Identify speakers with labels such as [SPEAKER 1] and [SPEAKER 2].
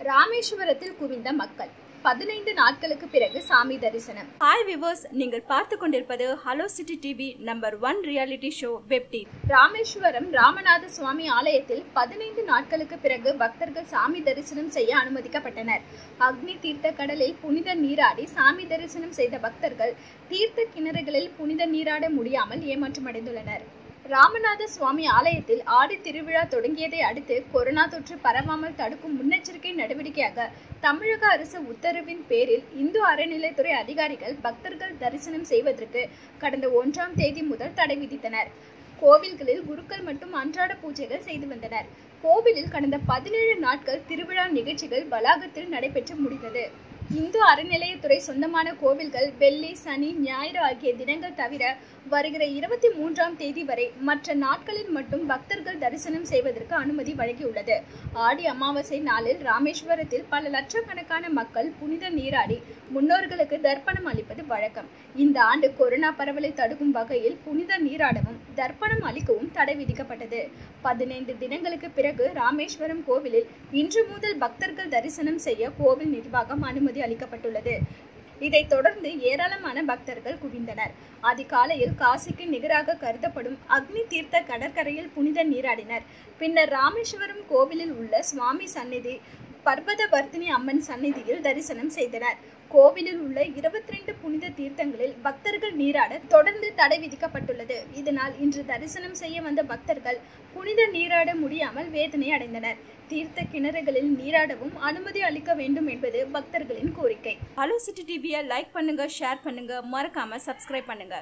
[SPEAKER 1] ராமேஸ்வரத்தில் குவிந்த மக்கள் பதினைந்து நாட்களுக்கு பிறகு சாமி தரிசனம்
[SPEAKER 2] ஹாய் விவர்ஸ் நீங்கள் பார்த்து கொண்டிருப்பது hello city TV number one reality show web TV
[SPEAKER 1] Rameswaram Ramanatha Swami ஆலயத்தில் பதினைந்து நாட்களுக்கு பிறகு பக்தர்கள் சாமி தரிசனம் செய்ய அனுமதிக்கப்பட்டனர் அக்னி தீர்த்த கடலில் புனித நீராடி சாமி தரிசனம் செய்த பக்தர்கள் தீர்த்த கிணறுகளில் புனித நீராட முடியாமல் ஏமாற்றமடைந்துள்ளனர் ராமநாத சுவாமி ஆலயத்தில் ஆடி திருவிழா தொடங்கியதை அடுத்து கொரோனா தொற்று பரவாமல் தடுக்கும் முன்னெச்சரிக்கை நடவடிக்கையாக தமிழக அரசு உத்தரவின் பேரில் இந்து அறநிலைத்துறை அதிகாரிகள் பக்தர்கள் தரிசனம் செய்வதற்கு கடந்த ஒன்றாம் தேதி முதல் தடை விதித்தனர் கோவில்களில் குருக்கள் மட்டும் அன்றாட பூஜைகள் செய்து வந்தனர் கோவிலில் கடந்த பதினேழு நாட்கள் திருவிழா நிகழ்ச்சிகள் வளாகத்தில் நடைபெற்று முடிந்தது இந்து அறநிலையத்துறை சொந்தமான கோவில்கள் வெள்ளி சனி ஞாயிறு ஆகிய தினங்கள் தவிர வருகிற இருபத்தி மூன்றாம் தேதி வரை மற்ற நாட்களில் மட்டும் பக்தர்கள் தரிசனம் செய்வதற்கு அனுமதி வழங்கியுள்ளது ஆடி அமாவாசை நாளில் ராமேஸ்வரத்தில் பல லட்சக்கணக்கான மக்கள் புனித நீராடி முன்னோர்களுக்கு தர்ப்பணம் அளிப்பது வழக்கம் இந்த ஆண்டு கொரோனா பரவலை தடுக்கும் வகையில் புனித நீராடவும் தர்ப்பணம் அளிக்கவும் தடை விதிக்கப்பட்டது பதினைந்து தினங்களுக்கு பிறகு ராமேஸ்வரம் கோவிலில் இன்று முதல் பக்தர்கள் தரிசனம் செய்ய கோவில் நிர்வாகம் அனுமதி அளிக்கப்பட்டுள்ளது இதைத் தொடர்ந்து ஏராளமான பக்தர்கள் குவிந்தனர் அதிகாலையில் காசிக்கு நிகராக கருதப்படும் அக்னி தீர்த்த கடற்கரையில் புனித நீராடினர் பின்னர் ராமேஸ்வரம் கோவிலில் உள்ள சுவாமி சந்நிதி பர்வதவர்த்தினி அம்மன் சந்நிதியில் தரிசனம் செய்தனர் கோவிலில் உள்ள இருபத்தி ரெண்டு புனித தீர்த்தங்களில் பக்தர்கள் நீராட தொடர்ந்து தடை விதிக்கப்பட்டுள்ளது இதனால் இன்று தரிசனம் செய்ய வந்த பக்தர்கள் புனித நீராட முடியாமல் வேதனை அடைந்தனர் தீர்த்த கிணறுகளில் நீராடவும் அனுமதி அளிக்க வேண்டும் என்பது பக்தர்களின் கோரிக்கை
[SPEAKER 2] ஹலோ சிட்டி டிவியை லைக் பண்ணுங்க ஷேர் பண்ணுங்க மறக்காம சப்ஸ்கிரைப் பண்ணுங்க